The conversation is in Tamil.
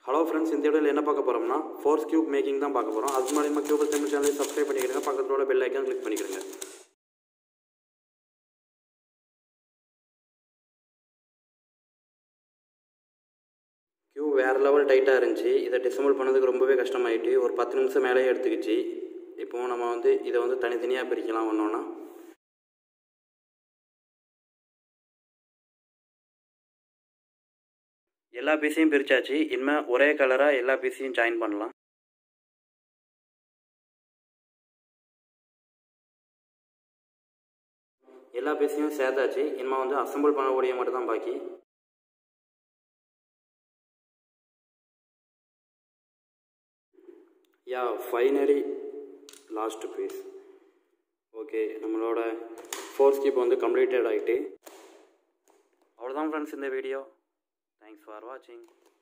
ஹலோ ஃப்ரெண்ட்ஸ் இந்த வீடியோவில் என்ன பார்க்க போகிறோம்னா ஃபோர்ஸ் கியூப் மேக்கிங் தான் பார்க்க போகிறோம் அதுக்கு முன்னாடி நம்ம கியூப் தமிழ் சேனலை சப்ஸ்கிரைப் பண்ணிக்கிறங்க பக்கத்தில் உள்ள பெல் ஐக்கான் கிளிக் பண்ணிக்கிறங்க கியூ வேறு லெவல் டைட்டாக இருந்துச்சு இதை டிசம்பிள் பண்ணதுக்கு ரொம்பவே கஷ்டமாயிட்டு ஒரு பத்து நிமிஷம் மேலேயே எடுத்துக்கிச்சு இப்போ நம்ம வந்து இதை வந்து தனித்தனியாக பிரிக்கலாம் ஒன்றோன்னா எல்லா பீஸையும் பிரித்தாச்சு இனிமேல் ஒரே கலராக எல்லா பீஸையும் ஜாயின் பண்ணலாம் எல்லா பீஸையும் சேர்த்தாச்சு இனிமேல் வந்து அசம்பிள் பண்ணக்கூடிய மட்டும் தான் பாக்கி யா ஃபைனலி லாஸ்ட் பீஸ் ஓகே நம்மளோட ஃபோர்ஸ் கீப் வந்து கம்ப்ளீட்டட் ஆகிட்டு அவ்வளோதான் ஃப்ரெண்ட்ஸ் இந்த வீடியோ தேங்க்ஸ் ஃபார் வாட்சிங்